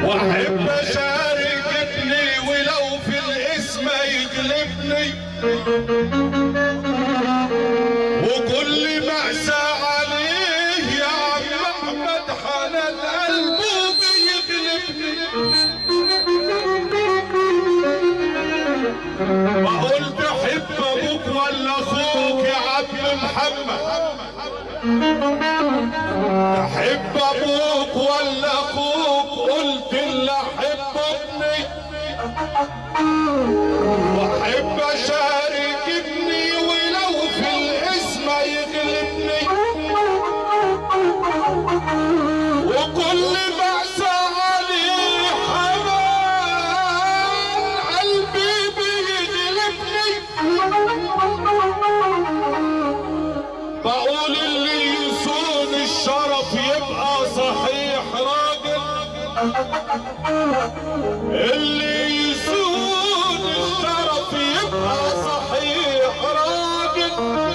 واحب اشارك ابني ولو في الاسم يغلبني وكل مأساة عليه يا عم احمد حنان قلبه بيغلبني بقول تحب ابوك ولا اخوك يا عم محمد تحب ابوك ولا اخوك قلت اللي احب ابني واحب اشارك ابني ولو في الاسم يغلبني وكل بعثة عليه حنان قلبي بيغلبني بقول اللي يصون الشرف يبقى صحيح راجل اللي يصون الشرف يبقى صحيح راجل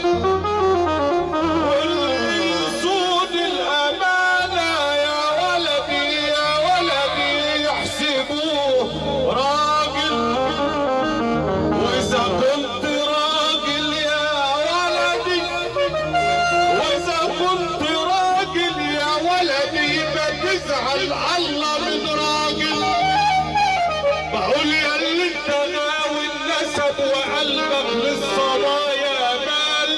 واللي يصون الأمانة يا ولدي يا ولدي يحسبوه راجل وإذا كنت راجل يا ولدي وإذا كنت راجل يا ولدي ما تزعل الله من راجل بقول يا اللي انت ناوي النسب وقلبك للصبايا مال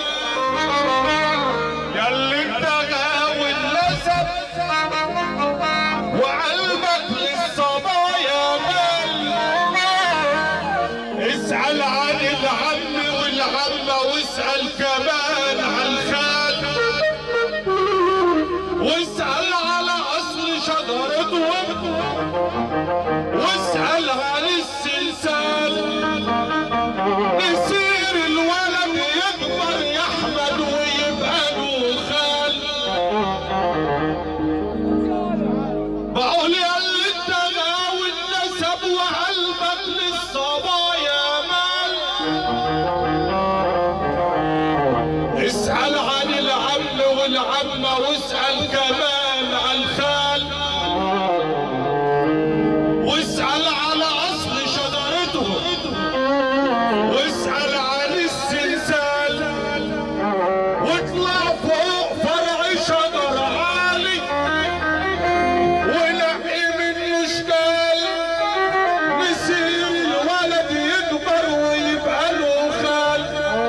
يا اللي انت غاوي النسب وقلبك للصبايا مال اسأل عن العم والعمة واسأل كمان عن الخال واسأل على أصل شجرتهم واسأل عن السلسال يصير الولد يكبر يحمد ويبقى له خال بقول يا اللي انت ناوي النسب وقلبك للصبايا مال اسأل عن العم والعمة واسأل كمان عن الخال واسأل على أصل شجرتهم واسأل عن السلسال واطلع فوق فرع شجر عالي ونقي منه شكال نسير الولد يكبر ويبقى له خال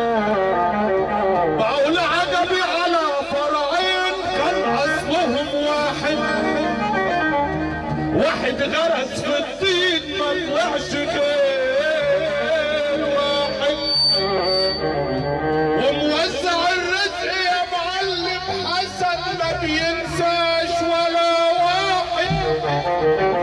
بقول عجبي على فرعين كان اصلهم واحد واحد غرس في الطين ما طلعش غير واحد وموزع الرزق يا معلم حسن ما بينساش ولا واحد